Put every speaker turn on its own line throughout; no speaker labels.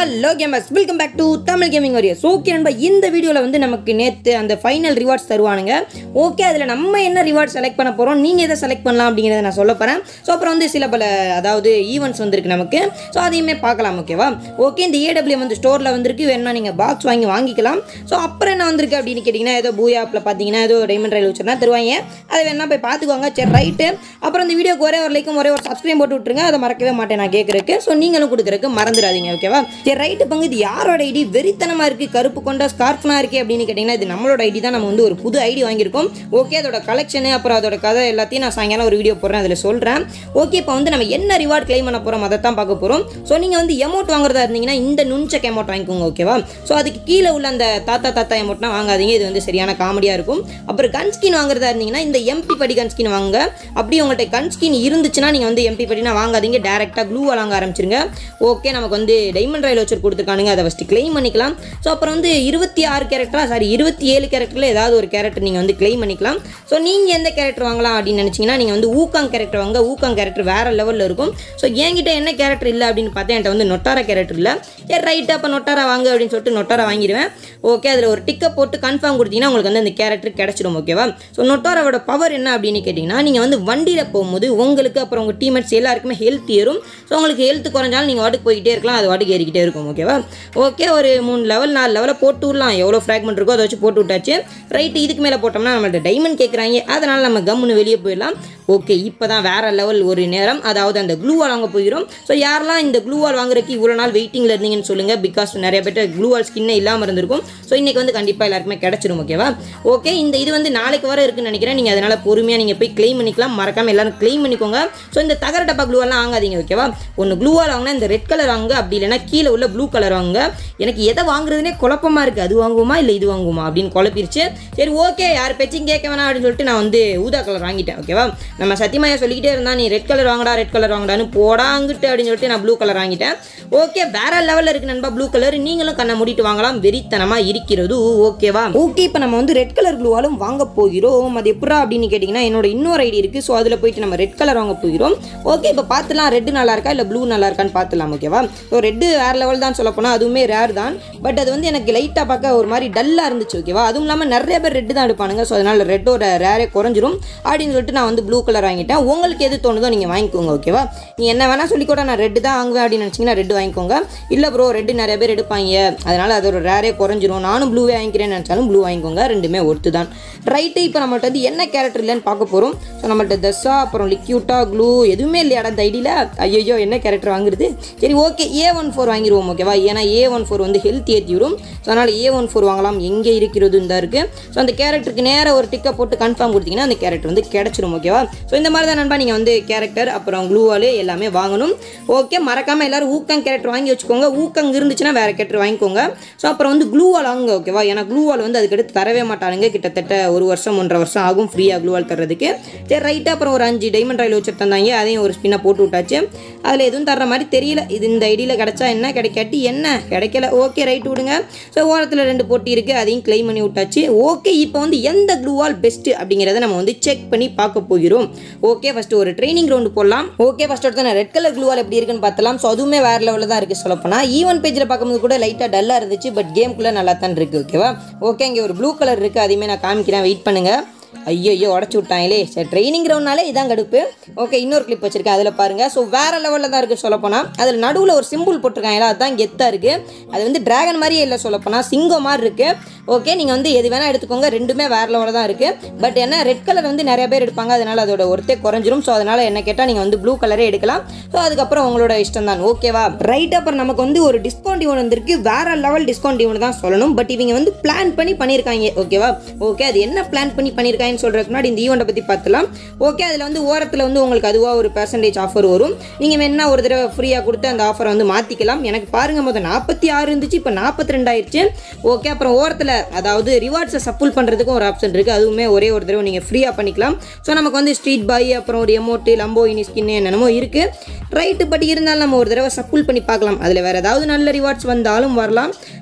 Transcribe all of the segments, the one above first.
hello gamers welcome back to Tamil gaming warriors okay நண்பா இந்த வீடியோவில் வந்து நமக்கு நேற்று அந்த ஃபைனல் ரிவார்ட்ஸ் தருவானுங்க ஓகே அதில் நம்ம என்ன ரிவார்ட் செலக்ட் பண்ண போகிறோம் நீங்கள் எதை செலக்ட் பண்ணலாம் அப்படிங்கிறத நான் சொல்ல போகிறேன் ஸோ அப்புறம் வந்து சில பல அதாவது ஈவெண்ட்ஸ் வந்திருக்கு நமக்கு ஸோ அதையுமே பார்க்கலாம் ஓகேவா ஓகே இந்த ஏடபிள்யூ வந்து ஸ்டோரில் வந்திருக்கு வேணா நீங்கள் பாக்ஸ் வாங்கி வாங்கிக்கலாம் ஸோ அப்புறம் என்ன வந்திருக்கு அப்படின்னு கேட்டிங்கன்னா ஏதோ பூயா ஆப்பில் பார்த்தீங்கன்னா ஏதோ டைமண்ட் ரயில் வச்சுருந்தா தருவாங்க அதை வேணா போய் பார்த்துக்கோங்க சரி ரைட்டு அப்புறம் இந்த வீடியோக்கு ஒரே ஒரு லைக்கும் ஒரே ஒரு சப்ஸ்கிரைப் போட்டு விட்ருங்க அதை மறக்கவே மாட்டேன் நான் கேட்குறதுக்கு ஸோ நீங்களும் கொடுக்குறதுக்கு மறந்துடாதீங்க ஓகேவா சரி ரைட்டு பங்கு இது யாரோட ஐடி வெறித்தனமாக இருக்குது கருப்பு கொண்ட ஸ்கார்ஃப்னா இருக்கே அப்படின்னு கேட்டிங்கன்னா இது நம்மளோட ஐடி தான் நம்ம வந்து ஒரு புது ஐடி வாங்கியிருக்கோம் ஓகே அதோட கலெக்ஷனு அப்புறம் அதோட கதை எல்லாத்தையும் நான் சாயங்காலம் ஒரு வீடியோ போடுறேன் அதில் சொல்கிறேன் ஓகே இப்போ வந்து நம்ம என்ன ரிவார்ட் க்ளைம் பண்ண போகிறோம் அதை தான் பார்க்க போகிறோம் ஸோ நீங்கள் வந்து எமௌண்ட் வாங்குறதா இருந்தீங்கன்னா இந்த நுண்சக் எமௌண்ட் வாங்கிக்கோங்க ஓகேவா ஸோ அதுக்கு கீழே உள்ள அந்த தாத்தா தாத்தா எமௌண்ட்னா வாங்காதீங்க இது வந்து சரியான காமெடியாக இருக்கும் அப்புறம் கன் ஸ்கின் வாங்குறதா இருந்தீங்கன்னா இந்த எம்பி படி கன் ஸ்கின் வாங்க அப்படி உங்கள்கிட்ட கன் ஸ்கின் இருந்துச்சுன்னா நீங்கள் வந்து எம்பி படினா வாங்காதீங்க டேரெக்டாக க்ளூ வாங்க ஆரம்பிச்சிருங்க ஓகே நமக்கு வந்து டைமண்ட் ரயில் வச்சு கொடுத்துருக்கானுங்க அதை ஃபஸ்ட்டு க்ளைம் பண்ணிக்கலாம் ஸோ அப்புறம் வந்து இருபத்தி ஆறு கேரக்டரா சாரி இருபத்தி ஏழு கேரக்டரில் ஏதாவது ஒரு கேரக்டர் நீங்கள் வந்து க்ளைம் பண்ணிக்கலாம் ஸோ நீங்கள் எந்த கேரக்டர் வாங்கலாம் அப்படின்னு நினச்சிங்கன்னா நீங்கள் வந்து ஊக்காங் கேரக்டர் வாங்க ஊக்காங் கேரக்டர் வேறு லெவலில் இருக்கும் ஸோ என்கிட்ட என்ன கேரக்டர் இல்லை அப்படின்னு பார்த்தா என்கிட்ட வந்து நொட்டாரா கேரக்டர் இல்லை ஏ ரைட்டு அப்போ நொட்டாரா வாங்க அப்படின்னு சொல்லிட்டு நொட்டாரா வாங்கிடுவேன் ஓகே அதில் ஒரு டிக்கை போட்டு கன்ஃபார்ம் கொடுத்தீங்கன்னா உங்களுக்கு வந்து அந்த கேரக்டர் கிடச்சிடும் ஓகேவா ஸோ நொட்டாராவோட பவர் என்ன அப்படின்னு கேட்டிங்கன்னா நீங்கள் வந்து வண்டியில் போகும்போது உங்களுக்கு அப்புறம் உங்கள் டீமேட்ஸ் எல்லாருக்குமே ஹெல்த் ஏறும் ஸோ உங்களுக்கு ஹெல்த் குறைஞ்சாலும் நீங்கள் வாட்டுக்கு போய்கிட்டே இருக்கலாம் அது வாட்டுக்கு ஏறிக்கிட்டே இருக்கும் ஓகேவா ஓகே ஒரு மூணு லெவல் நாலு லெவலில் போட்டு விடலாம் எவ்வளோ ஃப்ராக்மெண்ட் இருக்கோ அதை வச்சு போட்டு விட்டாச்சு ரைட்டு இதுக்கு மேலே போட்டோம்னா நம்மள்ட்ட டைமண்ட் கேட்குறாங்க அதனால் நம்ம கம்முன்னு வெளியே போயிடலாம் ஓகே இப்போ தான் வேறு லெவல் ஒரு நேரம் அதாவது அந்த க்ளூ வால் வாங்க போயிடும் ஸோ யாரெல்லாம் இந்த க்ளூ வால் வாங்குறதுக்கு இவ்வளோ நாள் வெயிட்டிங்கில் இருந்தீங்கன்னு சொல்லுங்கள் பிகாஸ் நிறைய பேர் க்ளூ வால் ஸ்கின்னே இல்லாமல் இருந்திருக்கும் ஸோ இன்றைக்கி வந்து கண்டிப்பாக எல்லாருக்குமே கிடச்சிரும் ஓகேவா ஓகே இந்த இது வந்து நாளைக்கு வர இருக்குன்னு நினைக்கிறேன் நீங்கள் அதனால் பொறுமையாக நீங்கள் போய் க்ளைம் பண்ணிக்கலாம் மறக்காமல் எல்லாரும் க்ளைம் பண்ணிக்கோங்க ஸோ இந்த தகர டப்பா க்ளூ வால்லாம் வாங்காதீங்க ஓகேவா ஒன்று க்ளூ வால் வாங்கினா இந்த ரெட் கலர் வாங்க அப்படி இல்லைன்னா கீழே உள்ள ப்ளூ கலர் வாங்க எனக்கு எதை வாங்குறதுனே குழப்பமா இருக்குது அது வாங்குவோமா இல்லை இது வாங்குவோமா அப்படின்னு குழப்பிருச்சு சரி ஓகே யார் பேச்சும் கேட்க வேணாம் அப்படின்னு சொல்லிட்டு நான் வந்து ஊதா கலர் வாங்கிட்டேன் ஓகேவா நம்ம சத்தியமாயா சொல்லிக்கிட்டே இருந்தா நீ ரெட் கலர் வாங்கடா ரெட் கலர் வாங்கடான்னு போடா அங்கிட்டு அப்படின்னு சொல்லிட்டு நான் ப்ளூ கலர் வாங்கிட்டேன் ஓகே வேற லெவலில் இருக்கு நண்பா ப்ளூ கலர் நீங்களும் கண்ணை மூடிட்டு வாங்கலாம் வெறித்தனமாக இருக்கிறது ஓகேவா ஓகே இப்போ நம்ம வந்து ரெட் கலர் ப்ளூவாலும் வாங்க போகிறோம் அது எப்படா அப்படின்னு கேட்டிங்கன்னா என்னோட இன்னொரு ஐடி இருக்குது ஸோ அதில் போயிட்டு நம்ம ரெட் கலர் வாங்க போகிறோம் ஓகே இப்போ பார்த்துலாம் ரெட் நல்லா இருக்கா இல்லை ப்ளூ நல்லா இருக்கான்னு பார்த்துலாம் ஓகேவா ஸோ ரெட்டு வேறு லெவல் தான் சொல்ல போனால் அதுவுமே ரேர் தான் பட் அது வந்து எனக்கு லைட்டாக பார்க்க ஒரு மாதிரி டல்லாக இருந்துச்சு ஓகேவா அதுவும் இல்லாமல் நிறைய பேர் ரெட்டு தான் எடுப்பானுங்க ஸோ அதனால் ரெட்டோட ரேரே குறைஞ்சிரும் அப்படின்னு சொல்லிட்டு நான் வந்து ப்ளூ கலர் வாங்கிட்டேன் உங்களுக்கு எது தோணுதோ நீங்கள் வாங்கிக்கோங்க ஓகேவா நீ என்ன வேணால் சொல்லி கூட நான் ரெட்டு தான் வாங்குவேன் அப்படின்னு நினச்சிங்கன்னா ரெட்டு வாங்கிக்கோங்க இல்லை ப்ரோ ரெட்டு நிறைய பேர் எடுப்பாங்க அதனால் அதோட ரேரே குறைஞ்சிரும் நானும் ப்ளூவே வாங்கிக்கிறேன்னு நினச்சாலும் ப்ளூ வாங்கிக்கோங்க ரெண்டுமே ஒர்த்து தான் ரைட்டு இப்போ நம்மள்ட்ட வந்து என்ன கேரக்டர் இல்லைன்னு பார்க்க போகிறோம் ஸோ நம்மள்ட்ட தஸ்ஸா அப்புறம் லிக்யூட்டா க்ளூ எதுவுமே இல்லையாடா இந்த ஐடியில் ஐயோ என்ன கேரக்டர் வாங்குறது சரி ஓகே ஏ ஒன் ஃபோர் வாங்கிடுவோம் ஓகேவா ஏன்னா ஏ ஒன் ஃபோர் வந்து ஹெல்த் ஏற்றி விடும் ஸோ அதனால் ஏ ஒன் ஃபோர் வாங்கலாம் எங்கே இருக்கிறது இந்த இருக்குது ஸோ அந்த கேரக்டருக்கு நேராக ஒரு டிக்கை போட்டு கன்ஃபார்ம் கொடுத்தீங்கன்னா அந்த கேரக்டர் வந்து கிடச்சிரும் ஓகேவா ஸோ இந்த மாதிரி தான் நண்பா நீங்கள் வந்து கேரக்டர் அப்புறம் க்ளூவால் எல்லாமே வாங்கணும் ஓகே மறக்காமல் எல்லாரும் ஊக்கங் கேரக்டர் வாங்கி வச்சுக்கோங்க ஊக்கங் இருந்துச்சுன்னா வேறு கேரக்டர் வாங்கிக்கோங்க ஸோ அப்புறம் வந்து க்ளூவால் வாங்க ஓகேவா ஏன்னா க்ளூவால் வந்து அதுக்கடுத்து தரவே மாட்டானுங்க கிட்டத்தட்ட ஒரு வருஷம் ஒன்றரை வருஷம் ஆகும் ஃப்ரீயாக க்ளூவால் தர்றதுக்கு சரி ரைட்டாக அப்புறம் ஒரு அஞ்சு டைமண்ட் ராயில் வச்சுட்டு தந்தாங்க அதையும் ஒரு ஸ்பின்னை போட்டு விட்டாச்சு அதில் எதுவும் தர்ற மாதிரி தெரியல இது இந்த ஐடியில் கிடச்சா என்ன கிடைக்காட்டி என்ன கிடைக்கல ஓகே ரைட் விடுங்க ஸோ ஓரத்தில் ரெண்டு போட்டி இருக்குது அதையும் க்ளைம் பண்ணி விட்டாச்சு ஓகே இப்போ வந்து எந்த க்ளூவால் பெஸ்ட்டு அப்படிங்கிறத நம்ம வந்து செக் பண்ணி பார்க்க போகிறோம் ஓகே ஃபஸ்ட்டு ஒரு ட்ரைனிங் ரவுண்டு போடலாம் ஓகே ஃபஸ்ட் எடுத்து நான் ரெட் கலர் க்ளூவால் எப்படி இருக்குன்னு பார்த்தலாம் ஸோ அதுவுமே வேறு லெவலில் தான் இருக்குது சொல்லப்போனால் ஈவன் பேஜில் பார்க்கும்போது கூட லைட்டாக டல்லாக இருந்துச்சு பட் கேம்குள்ளே நல்லா தான் இருக்குது ஓகேவா ஓகே இங்கே ஒரு ப்ளூ கலர் இருக்குது அதையுமே நான் காமிக்கிறேன் வெயிட் பண்ணுங்கள் ஐயோ ஐயோ உடச்சி விட்டாங்களே சரி ட்ரைனிங் கிரவுண்ட்னாலே இதான் கடுப்பு ஓகே இன்னொரு கிளிப் வச்சிருக்கேன் அதில் பாருங்கள் ஸோ வேறு லெவலில் தான் இருக்குது சொல்லப்போனால் அதில் நடுவில் ஒரு சிம்பிள் போட்டிருக்காங்களா அதுதான் கெத்தாக இருக்குது அது வந்து டிராகன் மாதிரியே இல்லை சொல்லப்போனால் சிங்கம் மாதிரி இருக்குது ஓகே நீங்கள் வந்து எது வேணால் எடுத்துக்கோங்க ரெண்டுமே வேறு லெவலில் தான் இருக்குது பட் என்ன ரெட் கலர் வந்து நிறைய பேர் எடுப்பாங்க அதனால் அதோட ஒருத்தே குறைஞ்சிரும் ஸோ அதனால் என்ன கேட்டால் நீங்கள் வந்து ப்ளூ கலரே எடுக்கலாம் ஸோ அதுக்கப்புறம் உங்களோட இஷ்டம் தான் ஓகேவா ரைட் அப்புறம் நமக்கு வந்து ஒரு டிஸ்கவுண்ட் இவன் வந்திருக்கு வேறு லெவல் டிஸ்கவுண்ட் இவன் தான் சொல்லணும் பட் இவங்க வந்து பிளான் பண்ணி பண்ணியிருக்காங்க ஓகேவா ஓகே அது என்ன பிளான் பண்ணி பண்ணியிருக்காங்கன்னு சொல்கிறதுக்கு முன்னாடி இந்த ஈவெண்ட்டை பற்றி பார்த்துலாம் ஓகே அதில் வந்து ஓரத்தில் வந்து உங்களுக்கு அதுவாக ஒரு பர்சன்டேஜ் ஆஃபர் வரும் நீங்கள் வேணா ஒரு தடவை ஃப்ரீயாக கொடுத்து அந்த ஆஃபரை வந்து மாற்றிக்கலாம் எனக்கு பாருங்கள் மொத்தம் நாற்பத்தி ஆறு இருந்துச்சு இப்போ நாற்பத்தி ரெண்டாயிருச்சு ஓகே அப்புறம் ஓரத்தில் அதாவது ரிவார்ட்ஸை சப்புல் பண்ணுறதுக்கும் ஒரு ஆப்ஷன் இருக்குது அதுவுமே ஒரே ஒரு தடவை நீங்கள் ஃப்ரீயாக பண்ணிக்கலாம் ஸோ நமக்கு வந்து ஸ்ட்ரீட் பாய் அப்புறம் ஒரு எமோட்டு லம்போ இனி ஸ்கின் என்னென்னமோ இருக்குது ரைட்டு பட் இருந்தாலும் நம்ம ஒரு தடவை சப்புல் பண்ணி பார்க்கலாம் அதில் வேறு ஏதாவது நல்ல ரிவார்ட்ஸ் வந்தாலும் வரலாம்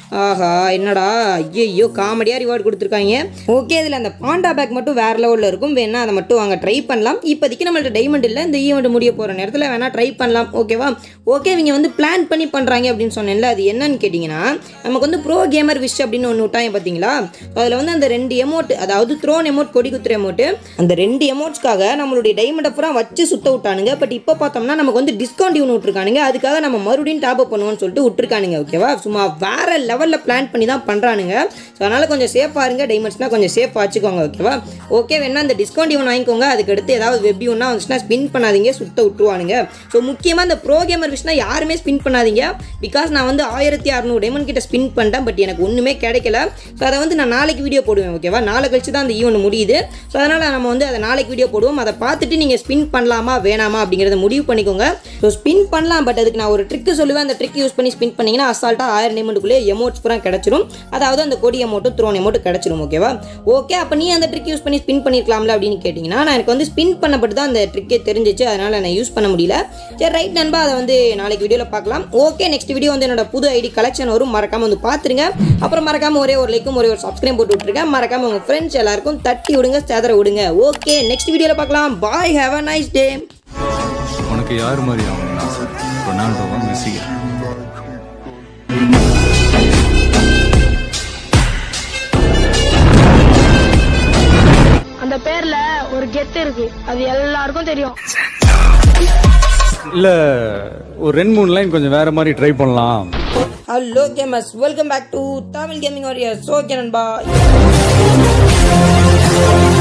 ஆஹா என்னடா ஐயோ காமெடியாக ரிவார்டு கொடுத்துருக்காங்க ஓகே இதில் அந்த பாண்டா பேக் மட்டும் வேறு லெவலில் இருக்கும் வேணா அதை மட்டும் வாங்க ட்ரை பண்ணலாம் இப்போதைக்கு நம்மள்ட்ட டைமண்ட் இல்லை இந்த ஈவெண்ட் முடிய போகிற நேரத்தில் வேணா ட்ரை பண்ணலாம் ஓகேவா ஓகே இவங்க வந்து பிளான் பண்ணி பண்ணுறாங்க அப்படின்னு சொன்னேன்ல அது என்னன்னு கேட்டிங்கன்னா நமக்கு வந்து ப்ரோ கேமர் விஷ் அப்படின்னு ஒன்று விட்டாங்க பார்த்தீங்களா அதில் வந்து அந்த ரெண்டு எமௌண்ட் அதாவது த்ரோன் எமௌண்ட் கொடி குத்துற எமௌண்ட்டு அந்த ரெண்டு எமௌண்ட்ஸ்க்காக நம்மளுடைய டைமண்டை பூரா வச்சு சுத்த விட்டானுங்க பட் இப்போ பார்த்தோம்னா நமக்கு வந்து டிஸ்கவுண்ட் இவனு விட்ருக்கானுங்க அதுக்காக நம்ம மறுபடியும் டாப் அப் பண்ணுவோம்னு சொல்லிட்டு விட்டுருக்கானுங்க ஓகேவா சும்மா வேற லெவலில் பிளான் பண்ணி தான் பண்ணுறானுங்க ஸோ அதனால் கொஞ்சம் சேஃபாக இருங்க டைமண்ட்ஸ்னால் கொஞ்சம் சேஃபாக வச்சுக்கோங்க ஓகேவா ஓகே வேணா அந்த டிஸ்கவுண்ட் இவன் வாங்கிக்கோங்க அதுக்கு அடுத்து ஏதாவது வெப் இவனா வந்துச்சுன்னா ஸ்பின் பண்ணாதீங்க சுத்த விட்டுருவானுங்க ஸோ முக்கியமாக இந்த ப்ரோ கேமர் விஷனா யாருமே ஸ்பின் பண்ணாதீங்க பிகாஸ் நான் வந்து ஆயிரத்தி அறநூறு டைமண்ட் கிட்ட ஸ்பின் பண்ணிட்டேன் பட் எனக்கு ஒன்றுமே கிடைக்கல ஸோ அதை வந்து நான் நாளைக்கு வீடியோ போடுவேன் ஓகேவா நாளை கழிச்சு தான் அந்த ஈவெண்ட் முடியுது ஸோ அதனால் நம்ம வந்து அதை நாளைக்கு வீடியோ போடுவோம் அதை பார்த்துட்டு நீங்கள் ஸ்பின் பண்ணலாமா வேணாமா அப்படிங்கிறத முடிவு பண்ணிக்கோங்க ஸோ ஸ்பின் பண்ணலாம் பட் அதுக்கு நான் ஒரு ட்ரிக்கு சொல்லுவேன் அந்த ட்ரிக் யூஸ் பண்ணி ஸ்பின் பண்ணிங்கன்னா அசால்ட்டாக ஆயிரம் டைமண்டுக்குள்ளே எமௌண்ட்ஸ் பூரா கிடச்சிரும் அதாவது அந்த கொடி அமௌண்ட்டும் த்ரோன் அமௌண்ட்டும் கிடச்சிரும் ஓகேவா ஓகே அப்போ நீ அந்த ட்ரிக் யூஸ் பண்ணி ஸ்பின் பண்ணிருக்கலாம்ல அப்படின்னு கேட்டிங்கன்னா நான் எனக்கு வந்து ஸ்பின் பண்ணப்பட்டு தான் அந்த ட்ரிக்கே தெரிஞ்சிச்சு அதனால் நான் யூஸ் பண்ண முடியல சரி ரைட் நண்பா அதை வந்து நாளைக்கு வீடியோவில் பார்க்கலாம் ஓகே நெக்ஸ்ட் வீடியோ வந்து என்னோட புது ஐடி கலெக்ஷன் வரும் மறக்காம வந்து பார்த்துருங்க அப்புறம் மறக்காம ஒரே ஒரு லைக்கும் ஒரே ஒரு சப்ஸ்கிரைப் போட்டு விட்டுருங்க மறக்காம உங்கள் ஃப்ரெண்ட்ஸ் எல்லாருக்கும் தட்டி விடுங்க சேதற விடுங்க ஓகே நெக்ஸ்ட் வீடியோவில் பார்க்கலாம் பாய் ஹேவ் அ நைஸ் டே
உனக்கு யார் மாதிரி ஆகணும்னு ஆசை ரொனால்டோவா மெஸ்ஸியா
அந்த பேர்ல ஒரு கெத்து இருக்கு அது எல்லாருக்கும் தெரியும்
இல்ல ஒரு ரெண்டு மூணு லைன் கொஞ்சம் வேற மாதிரி ட்ரை பண்ணலாம்
hello gamers welcome back to Tamil gaming warriors okay நண்பா